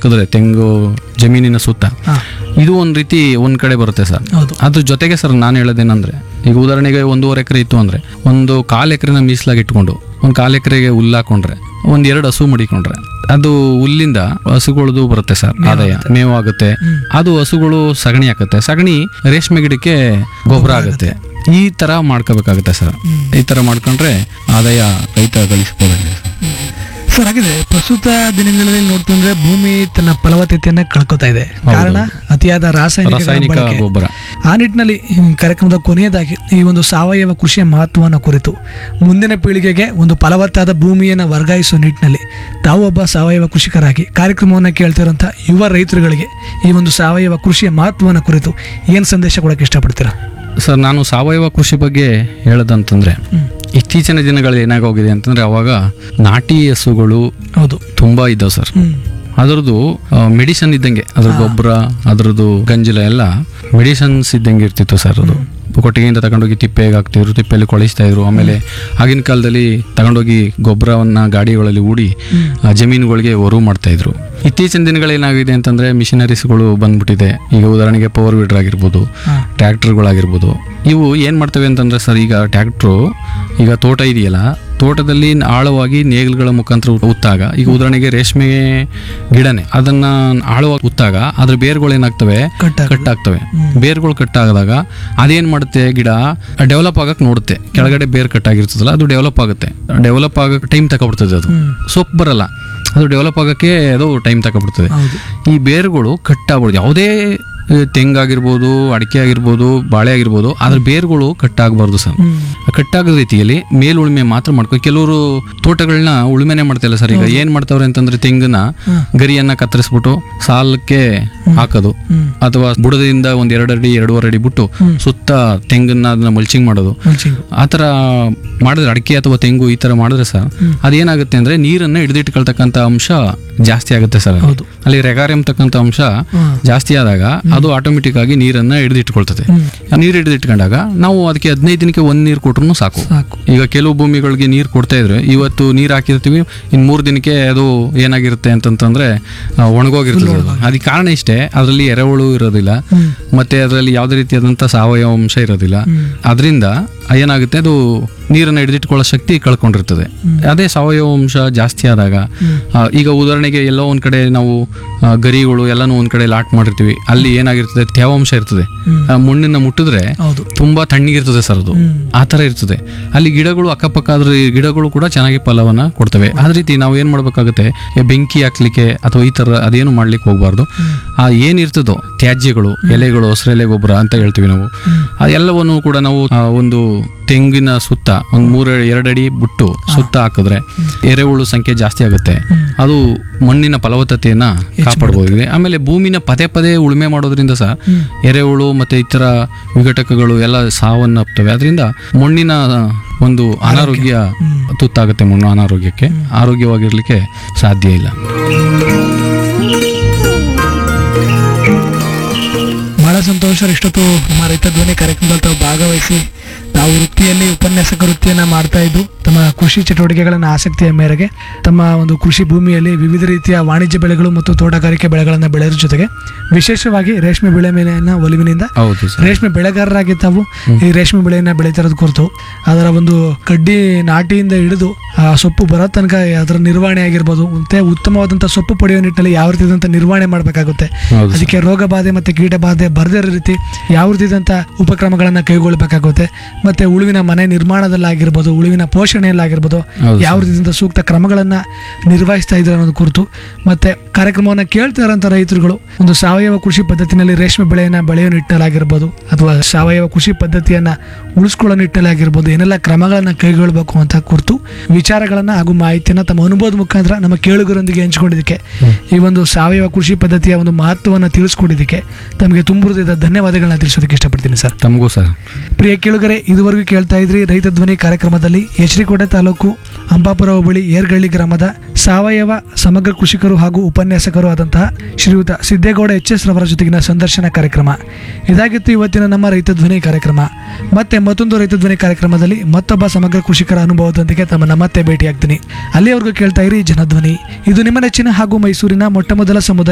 ಹಾಕಿದ್ರೆ ತೆಂಗು ಜಮೀನಿನ ಸುತ್ತ ಹಾ ಇದು ಒಂದು ರೀತಿ ಒಂದ್ ಕಡೆ ಬರುತ್ತೆ ಸರ್ ಹೌದು ಅದ್ರ ಜೊತೆಗೆ ಸರ್ ನಾನು ಹೇಳೋದೇನಂದ್ರೆ ಈಗ ಉದಾಹರಣೆಗೆ ಒಂದೂವರೆ ಎಕರೆ ಇತ್ತು ಅಂದ್ರೆ ಒಂದು ಕಾಲು ಎಕರೆನ ಮೀಸಲಾಗಿ ಇಟ್ಕೊಂಡು ಒಂದು ಕಾಲು ಎಕರೆಗೆ ಹುಲ್ಲು ಹಾಕೊಂಡ್ರೆ ಒಂದ್ ಎರಡು ಹಸು ಮಡಿಕೊಂಡ್ರೆ ಅದು ಹುಲ್ಲಿಂದ ಹಸುಗಳದು ಬರುತ್ತೆ ಸರ್ ಆದಾಯ ಮೇವು ಆಗುತ್ತೆ ಅದು ಹಸುಗಳು ಸಗಣಿ ಹಾಕುತ್ತೆ ಸಗಣಿ ರೇಷ್ಮೆ ಗಿಡಕ್ಕೆ ಗೊಬ್ಬರ ಆಗುತ್ತೆ ಈ ತರ ಮಾಡ್ಕೋಬೇಕಾಗುತ್ತೆ ಸರ್ ಈ ತರ ಮಾಡ್ಕೊಂಡ್ರೆ ಆದಾಯ ರೈತ ಗಳಿಸ್ಬೋದಾಗಿದೆ ಸರ್ ಸರ್ ಹಾಗಿದ್ರೆ ಪ್ರಸ್ತುತ ದಿನಗಳಲ್ಲಿ ನೋಡ್ತಂದ್ರೆ ಭೂಮಿ ತನ್ನ ಫಲವತ್ತತೆಯನ್ನ ಕಳ್ಕೊತಾ ಇದೆ ಕಾರಣ ಅತಿಯಾದ ರಾಸಾಯನಿಕ ರಾಸಾಯನಿಕ ಬಳಕೆ. ಗೊಬ್ಬರ ಆ ನಿಟ್ಟಿನಲ್ಲಿ ಈ ಕಾರ್ಯಕ್ರಮದ ಕೊನೆಯದಾಗಿ ಈ ಒಂದು ಸಾವಯವ ಕೃಷಿಯ ಮಹತ್ವವನ್ನು ಕುರಿತು ಮುಂದಿನ ಪೀಳಿಗೆಗೆ ಒಂದು ಫಲವತ್ತಾದ ಭೂಮಿಯನ್ನು ವರ್ಗಾಯಿಸುವ ನಿಟ್ಟಿನಲ್ಲಿ ತಾವು ಒಬ್ಬ ಸಾವಯವ ಕೃಷಿಕರಾಗಿ ಕಾರ್ಯಕ್ರಮವನ್ನು ಕೇಳ್ತಿರೋಂಥ ಯುವ ರೈತರುಗಳಿಗೆ ಈ ಒಂದು ಸಾವಯವ ಕೃಷಿಯ ಮಹತ್ವವನ್ನು ಕುರಿತು ಏನು ಸಂದೇಶ ಕೊಡಕ್ಕೆ ಇಷ್ಟಪಡ್ತೀರಾ ಸರ್ ನಾನು ಸಾವಯವ ಕೃಷಿ ಬಗ್ಗೆ ಹೇಳೋದಂತಂದ್ರೆ ಹ್ಮ್. ಇತ್ತೀಚಿನ ದಿನಗಳಲ್ಲಿ ಏನಾಗೋಗಿದೆ ಅಂತಂದ್ರೆ ಅವಾಗ ನಾಟಿ ಹಸುಗಳು ಹೌದು ತುಂಬಾ ಇದ್ದಾವೆ ಸರ್ ಹ್ಮ್ ಅದರದ್ದು ಮೆಡಿಸನ್ ಇದ್ದಂಗೆ ಅದ್ರ ಗೊಬ್ಬರ ಅದರದ್ದು ಗಂಜಲ ಎಲ್ಲ ಮೆಡಿಸನ್ಸ್ ಇದ್ದಂಗೆ ಇರ್ತಿತ್ತು ಸರ್ ಅದು ಕೊಟ್ಟಿಗೆಯಿಂದ ತಗೊಂಡೋಗಿ ತಿಪ್ಪೆಗೆ ಹಾಕ್ತಿದ್ರು ತಿಪ್ಪೆಯಲ್ಲಿ ಕೊಳಿಸ್ತಾ ಇದ್ರು ಆಮೇಲೆ ಆಗಿನ ಕಾಲದಲ್ಲಿ ತಗೊಂಡೋಗಿ ಗೊಬ್ಬರವನ್ನ ಗಾಡಿಗಳಲ್ಲಿ ಹೂಡಿ ಆ, ಜಮೀನುಗಳಿಗೆ ಒರು ಮಾಡ್ತಾ ಇದ್ರು ಇತ್ತೀಚಿನ ದಿನಗಳಲ್ಲಿ ಏನಾಗಿದೆ ಅಂತಂದ್ರೆ ಮಿಷನರೀಸ್ಗಳು ಬಂದ್ಬಿಟ್ಟಿದೆ ಈಗ ಉದಾಹರಣೆಗೆ ಪವರ್ ವೀಡರ್ ಆಗಿರ್ಬೋದು ಹಾ. ಟ್ರ್ಯಾಕ್ಟರ್ಗಳಾಗಿರ್ಬೋದು ಇವು ಏನು ಮಾಡ್ತವೆ ಅಂತಂದ್ರೆ ಸರ್ ಈಗ ಟ್ರ್ಯಾಕ್ಟ್ರು ಈಗ ತೋಟ ಇದೆಯಲ್ಲ ತೋಟದಲ್ಲಿ ಆಳವಾಗಿ ನೇಗಿಲುಗಳ ಮುಖಾಂತರ ಉತ್ತಾಗ ಈಗ ಉದಾಹರಣೆಗೆ ರೇಷ್ಮೆ ಗಿಡನೆ ಅದನ್ನ ಆಳವಾಗಿ ಉತ್ತಾಗ ಅದ್ರ ಬೇರುಗಳು ಏನಾಗ್ತವೆ ಕಟ್ ಆಗೋದು. ಕಟ್ ಆಗ್ತವೆ ಬೇರುಗಳು ಕಟ್ ಆದಾಗ ಅದೇನ್ ಮಾಡುತ್ತೆ ಗಿಡ ಡೆವಲಪ್ ಆಗಕ್ ನೋಡುತ್ತೆ ಕೆಳಗಡೆ ಬೇರ್ ಕಟ್ ಆಗಿರ್ತದಲ್ಲ ಅದು ಡೆವಲಪ್ ಆಗುತ್ತೆ ಡೆವಲಪ್ ಆಗಕ್ಕೆ ಟೈಮ್ ತಗೊಬಿಡ್ತದೆ ಅದು ಹ್ಮ್. ಸೊಪ್ಪು ಬರಲ್ಲ ಅದು ಡೆವಲಪ್ ಆಗಕ್ಕೆ ಅದು ಟೈಮ್ ತಗೊಬಿಡ್ತದೆ ಹೌದು ಈ ಬೇರುಗಳು ಕಟ್ ಆಗ್ಬಿಡುದು ಯಾವುದೇ ಆ, ತೆಂಗಾಗಿರ್ಬೋದು ಅಡಿಕೆ ಆಗಿರ್ಬೋದು ಬಾಳೆ ಆಗಿರ್ಬೋದು ಅದ್ರ ಬೇರುಗಳು ಕಟ್ ಆಗಬಾರ್ದು ಸರ್ ಹ್ಮ್ ಕಟ್ಟಾಗದ ರೀತಿಯಲ್ಲಿ ಮೇಲ್ ಉಳುಮೆ ಮಾತ್ರ ಮಾಡ್ಕೊ ಕೆಲವರು ತೋಟಗಳನ್ನ ಉಳುಮೆನೆ ಮಾಡ್ತಿಲ್ಲ ಸರ್ ಈಗ ಏನ್ ಮಾಡ್ತಾವ್ರೆ ಅಂತಂದ್ರೆ ತೆಂಗನ್ನ ಗರಿಯನ್ನ ಕತ್ತರಿಸ್ಬಿಟ್ಟು ಸಾಲಕ್ಕೆ ಹಾಕೋದು ಹ್ಮ್ ಅಥವಾ ಬುಡದಿಂದ ಒಂದ್ ಎರಡು ಅಡಿ ಎರಡೂವರೆ ಅಡಿ ಬಿಟ್ಟು ಸುತ್ತ ತೆಂಗನ್ನ ಅದನ್ನ ಮಲ್ಚಿಂಗ್ ಮಾಡೋದು ಮಲ್ಚಿಂಗ್ ಆ ಥರ ಮಾಡಿದ್ರೆ ಅಡಿಕೆ ಅಥವಾ ತೆಂಗು ಈ ಥರ ಮಾಡಿದ್ರೆ ಸರ್ ಅದೇನಾಗುತ್ತೆ ಅಂದ್ರೆ ನೀರನ್ನ ಹಿಡಿದಿಟ್ಕೊಳ್ತಕ್ಕಂಥ ಅಂಶ ಜಾಸ್ತಿ ಆಗುತ್ತೆ ಸರ್ ಅಲ್ಲಿ. ಹೌದು. ಅಲ್ಲಿ ರೆಗಾರಿಯಂ ತಕ್ಕಂಥ ಅಂಶ ಹ್ಮ್. ಜಾಸ್ತಿ ಆದಾಗ ಅದು ಆಟೋಮೆಟಿಕ್ ಆಗಿ ನೀರನ್ನ ಹಿಡಿದಿಟ್ಕೊಳ್ತದೆ ಹ್ಮ್. ಆ ನೀರು ಹಿಡಿದಿಟ್ಕೊಂಡಾಗ ನಾವು ಅದಕ್ಕೆ ಹದಿನೈದು ದಿನಕ್ಕೆ ಒಂದ್ ನೀರು ಕೊಟ್ರು ಸಾಕು ಸಾಕು ಈಗ ಕೆಲವು ಭೂಮಿಗಳಿಗೆ ನೀರು ಕೊಡ್ತಾ ಇದ್ರೆ ಇವತ್ತು ನೀರು ಹಾಕಿರ್ತೀವಿ ಇನ್ ಮೂರು ದಿನಕ್ಕೆ ಅದು ಏನಾಗಿರುತ್ತೆ ಅಂತಂತಂದ್ರೆ ಆ, ಒಣಗೋಗಿರ್ತದೆ ಅದು ಅದಕ್ಕೆ ಕಾರಣ ಇಷ್ಟೇ ಅದರಲ್ಲಿ ಎರೆಹುಳು ಇರೋದಿಲ್ಲ ಹ್ಮ್ ಮತ್ತೆ ಅದರಲ್ಲಿ ಯಾವುದೇ ರೀತಿಯಾದಂಥ ಸಾವಯವ ಅಂಶ ಇರೋದಿಲ್ಲ ಹ್ಮ್. ಅದರಿಂದ ಏನಾಗುತ್ತೆ ಅದು ನೀರನ್ನು ಹಿಡಿದಿಟ್ಕೊಳ್ಳೋ ಶಕ್ತಿ ಕಳ್ಕೊಂಡಿರ್ತದೆ ಅದೇ ಸಾವಯವ ಅಂಶ ಜಾಸ್ತಿ ಆದಾಗ ಆ, ಈಗ ಉದಾಹರಣೆಗೆ ಎಲ್ಲೋ ಒಂದ್ ಕಡೆ ನಾವು ಆ, ಗರಿಗಳು ಎಲ್ಲಾನು ಒಂದ್ ಕಡೆ ಲಾಟ್ ಮಾಡಿರ್ತೀವಿ ಅಲ್ಲಿ ಏನಾಗಿರ್ತದೆ ತೇವಾಂಶ ಇರ್ತದೆ ಹ್ಮ್. ಆ ಮಣ್ಣನ್ನ ಮುಟ್ಟಿದ್ರೆ ಹೌದು ತುಂಬಾ ತಣ್ಣಗಿರ್ತದೆ ಸರ್ ಅದು ಹ್ಮ್. ಆ ಥರ ಇರ್ತದೆ ಅಲ್ಲಿ ಗಿಡಗಳು ಅಕ್ಕಪಕ್ಕ ಅದ್ರ ಗಿಡಗಳು ಕೂಡ ಚೆನ್ನಾಗಿ ಫಲವನ್ನ ಕೊಡ್ತವೆ ಅದೇ ರೀತಿ ನಾವು ಏನ್ ಮಾಡ್ಬೇಕಾಗುತ್ತೆ ಈ ಬೆಂಕಿ ಹಾಕ್ಲಿಕ್ಕೆ ಅಥವಾ ಈ ತರ ಅದೇನು ಮಾಡ್ಲಿಕ್ಕೆ ಹೋಗ್ಬಾರ್ದು ಆ ಏನಿರ್ತದೋ ತ್ಯಾಜ್ಯಗಳು ಎಲೆಗಳು ಹಸಿರೆಲೆ ಗೊಬ್ಬರ ಅಂತ ಹೇಳ್ತೀವಿ ನಾವು ಆ ಎಲ್ಲವನ್ನು ಕೂಡ ನಾವು ಆ ಒಂದು ತೆಂಗಿನ ಸುತ್ತ ಒಂದು ಮೂರ ಎರಡಡಿ ಬಿಟ್ಟು ಸುತ್ತ ಹಾಕಿದ್ರೆ ಎರೆಹುಳು ಸಂಖ್ಯೆ ಜಾಸ್ತಿ ಆಗುತ್ತೆ ಅದು ಮಣ್ಣಿನ ಫಲವತ್ತತೆಯನ್ನ ಕಾಪಾಡಬಹುದಿದೆ ಆಮೇಲೆ ಭೂಮಿನ ಪದೇ ಪದೇ ಉಳುಮೆ ಮಾಡೋದ್ರಿಂದ ಸಹ ಎರೆಹುಳು ಮತ್ತೆ ಇತರ ವಿಘಟಕಗಳು ಎಲ್ಲ ಸಾವನ್ನಪ್ತವೆ ಅದರಿಂದ ಮಣ್ಣಿನ ಒಂದು ಅನಾರೋಗ್ಯ ತುತ್ತಾಗುತ್ತೆ ಮಣ್ಣು ಅನಾರೋಗ್ಯಕ್ಕೆ ಆರೋಗ್ಯವಾಗಿರ್ಲಿಕ್ಕೆ ಸಾಧ್ಯ ಇಲ್ಲ ಬಹಳ ಸಂತೋಷ ಇಷ್ಟೊತ್ತು ನಮ್ಮ ರೈತ ಧ್ವನಿ ಕಾರ್ಯಕ್ರಮದಲ್ಲಿ ತಾವು ಭಾಗವಹಿಸಿ ತಾವು ವೃತ್ತಿಯಲ್ಲಿ ಉಪನ್ಯಾಸಕ ವೃತ್ತಿಯನ್ನ ಮಾಡ್ತಾ ಇದ್ದು ತಮ್ಮ ಕೃಷಿ ಚಟುವಟಿಕೆಗಳನ್ನ ಆಸಕ್ತಿಯ ಮೇರೆಗೆ ತಮ್ಮ ಒಂದು ಕೃಷಿ ಭೂಮಿಯಲ್ಲಿ ವಿವಿಧ ರೀತಿಯ ವಾಣಿಜ್ಯ ಬೆಳೆಗಳು ಮತ್ತು ತೋಟಗಾರಿಕೆ ಬೆಳೆಗಳನ್ನು ಬೆಳೆಯೋದ್ರ ಜೊತೆಗೆ ವಿಶೇಷವಾಗಿ ರೇಷ್ಮೆ ಬೆಳೆ ಮೇಲಿನ ಒಲವಿನಿಂದ ಹೌದು ಸರ್ ರೇಷ್ಮೆ ಬೆಳೆಗಾರರಾಗಿ ತಾವು ಈ ರೇಷ್ಮೆ ಬೆಳೆಯನ್ನ ಬೆಳೀತಿರೋದು ಕುರಿತು ಅದರ ಒಂದು ಕಡ್ಡಿ ನಾಟಿಯಿಂದ ಹಿಡಿದು ಆ ಸೊಪ್ಪು ಬರೋ ತನಕ ಅದರ ನಿರ್ವಹಣೆ ಆಗಿರ್ಬೋದು ಮತ್ತೆ ಉತ್ತಮವಾದಂಥ ಸೊಪ್ಪು ಪಡೆಯುವ ನಿಟ್ಟಿನಲ್ಲಿ ಯಾವ ರೀತಿಯಾದಂಥ ನಿರ್ವಹಣೆ ಮಾಡಬೇಕಾಗುತ್ತೆ ಹೌದು ಸರ್. ಅದಕ್ಕೆ ರೋಗ ಬಾಧೆ ಮತ್ತೆ ಕೀಟ ಬಾಧೆ ಬರದೇ ಇರೋ ರೀತಿ ಯಾವ ರೀತಿಯಾದಂಥ ಉಪಕ್ರಮಗಳನ್ನು ಕೈಗೊಳ್ಳಬೇಕಾಗುತ್ತೆ ಮತ್ತೆ ಉಳುವಿನ ಮನೆ ನಿರ್ಮಾಣದಲ್ಲಾಗಿರ್ಬೋದು ಉಳುವಿನ ಪೋಷಣೆಯಲ್ಲಾಗಿರ್ಬೋದು ಹೌದು ಯಾವ ರೀತಿಯಾದಂಥ ಸೂಕ್ತ ಕ್ರಮಗಳನ್ನು ನಿರ್ವಹಿಸ್ತಾ ಇದ್ದಾರೆ ಅನ್ನೋದು ಕುರಿತು ಮತ್ತೆ ಕಾರ್ಯಕ್ರಮವನ್ನು ಕೇಳ್ತಾ ಇರೋಂಥ ರೈತರುಗಳು ಒಂದು ಸಾವಯವ ಕೃಷಿ ಪದ್ಧತಿನಲ್ಲಿ ರೇಷ್ಮೆ ಬೆಳೆಯನ್ನ ಬೆಳೆಯೋ ನಿಟ್ಟಿನಲ್ಲಾಗಿರ್ಬೋದು ಅಥವಾ ಸಾವಯವ ಕೃಷಿ ಪದ್ಧತಿಯನ್ನ ಉಳಿಸ್ಕೊಳ್ಳೋ ನಿಟ್ಟಿನಲ್ಲಾಗಿರ್ಬೋದು ಏನೆಲ್ಲ ಕ್ರಮಗಳನ್ನು ಕೈಗೊಳ್ಳಬೇಕು ಅಂತ ಕುರಿತು ವಿಚಾರಗಳನ್ನ ಹಾಗೂ ಮಾಹಿತಿಯನ್ನ ತಮ್ಮ ಅನುಭವದ ಮುಖಾಂತರ ನಮ್ಮ ಕೇಳುಗರೊಂದಿಗೆ ಹಂಚಿಕೊಂಡಿದ್ದಕ್ಕೆ ಈ ಒಂದು ಸಾವಯವ ಕೃಷಿ ಪದ್ಧತಿಯ ಒಂದು ಮಹತ್ವವನ್ನು ತಿಳಿಸ್ಕೊಟ್ಟಿದ್ದಕ್ಕೆ ತಮಗೆ ತುಂಬ ಹೃದಯದ ಧನ್ಯವಾದಗಳನ್ನ ತಿಳಿಸೋದಕ್ಕೆ ಇಷ್ಟಪಡ್ತೀನಿ ಸರ್ ತಮಗೂ ಸರ್ ಪ್ರಿಯ ಕೇಳುಗರೆ ಇದುವರೆಗೂ ಕೇಳ್ತಾ ಇದ್ರಿ ರೈತ ಧ್ವನಿ ಕಾರ್ಯಕ್ರಮದಲ್ಲಿ ಎಚ್.ಡಿ.ಕೋಟೆ ತಾಲೂಕು ಅಂಬಾಪುರ ಹೋಬಳಿ ಏರ್ಗಳ್ಳಿ ಗ್ರಾಮದ ಸಾವಯವ ಸಮಗ್ರ ಕೃಷಿಕರು ಹಾಗೂ ಉಪನ್ಯಾಸಕರು ಆದಂತಹ ಶ್ರೀಯುತ ಸಿದ್ದೇಗೌಡ ಎಚ್ ಎಸ್ ರವರ ಜೊತೆಗಿನ ಸಂದರ್ಶನ ಕಾರ್ಯಕ್ರಮ ಇದಾಗಿತ್ತು ಇವತ್ತಿನ ನಮ್ಮ ರೈತ ಧ್ವನಿ ಕಾರ್ಯಕ್ರಮ ಮತ್ತೆ ಮತ್ತೊಂದು ರೈತ ಧ್ವನಿ ಕಾರ್ಯಕ್ರಮದಲ್ಲಿ ಮತ್ತೊಬ್ಬ ಸಮಗ್ರ ಕೃಷಿಕರ ಅನುಭವದೊಂದಿಗೆ ತಮ್ಮನ್ನ ಮತ್ತೆ ಭೇಟಿಯಾಗ್ತೀನಿ ಅಲ್ಲಿಯವರೆಗೂ ಕೇಳ್ತಾ ಇರಿ ಜನಧ್ವನಿ ಇದು ನಿಮ್ಮ ನೆಚ್ಚಿನ ಹಾಗೂ ಮೈಸೂರಿನ ಮೊಟ್ಟ ಮೊದಲ ಸಮುದಾಯ